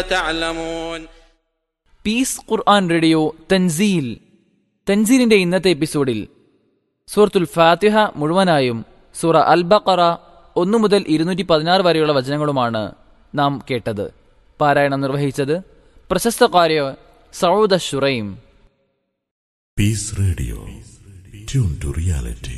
تعلمون piece ഖുർആൻ radio തൻസീൽ തൻസീലിന്റെ ഇന്നത്തെ എപ്പിസോഡിൽ സൂറത്തുൽ ഫാത്തിഹ മുഴുവനായും സൂറ അൽ ബഖറ ഒന്നു മുതൽ ഇരുന്നൂറ്റി പതിനാറ് വരെയുള്ള വചനങ്ങളുമാണ് നാം കേട്ടത് പാരായണം നിർവഹിച്ചത് പ്രശസ്ത കാര്യ സൗദ Shuraim Peace Radio. Tune to reality.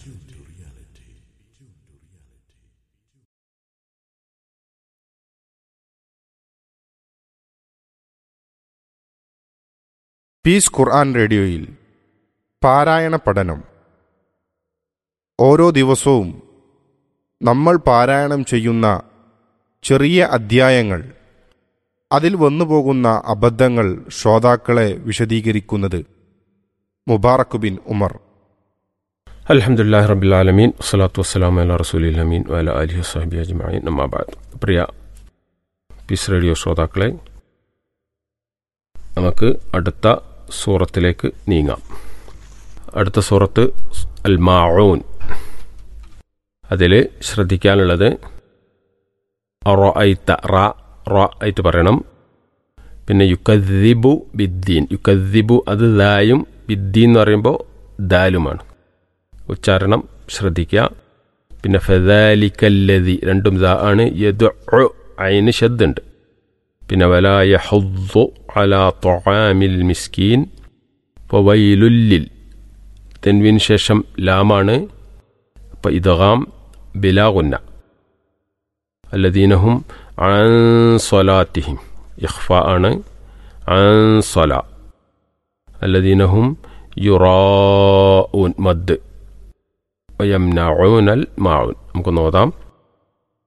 Peace Quran റേഡിയോയിൽ പാരായണ പഠനം ഓരോ ദിവസവും നമ്മൾ പാരായണം ചെയ്യുന്ന ചെറിയ അധ്യായങ്ങൾ അതിൽ വന്നുപോകുന്ന അബദ്ധങ്ങൾ ശ്രോതാക്കളെ വിശദീകരിക്കുന്നത് മുബാറക് ബിൻ ഉമർ അലഹമുല്ലാ റബിലാലമീൻ വസ്സലാത്തു വസ്സലാം അല റസൂലി അമീൻ വല അലി സാഹിബി അജ്മായി നമ്മാബാദ് പ്രിയ പീസ് റേഡിയോ ശ്രോതാക്കളെ നമുക്ക് അടുത്ത സൂറത്തിലേക്ക് നീങ്ങാം അടുത്ത സൂറത്ത് അൽ മാഊൻ അതിൽ ശ്രദ്ധിക്കാനുള്ളത് റോ ഐത്ത റ റോ ആയിട്ട് പറയണം പിന്നെ യുക്കദ്ദിബു ബിദ്ദീൻ യുക്കദ്ദിബു അത് ദായും ബിദ്ദീൻ എന്ന് പറയുമ്പോൾ ദാലുമാണ് ഉച്ചാരണം ശ്രദ്ധിക്കുക പിന്നെ ഫെദാലിക്കല്ലതി രണ്ടും ദാ ആണ് യദ് അയിന് ശബ്ദുണ്ട് പിന്നെ വല യഹുദ്ദു അലാ തൊആമിൽ മിസ്കീൻ വൈലുല്ലിൽ തെൻവിന് ശേഷം ലാമാണ് അപ്പോൾ ഇദഗാം ബിലാഗുന്ന അല്ലദീനഹും അൻ സ്വലാത്തിഹിം ഇഖ്ഫ ആണ് അൻ സ്വല അല്ലദീനഹും യുറാഊൻ മദ് വയംനഊനൽ മാഊൻ നമുക്ക് നോതാം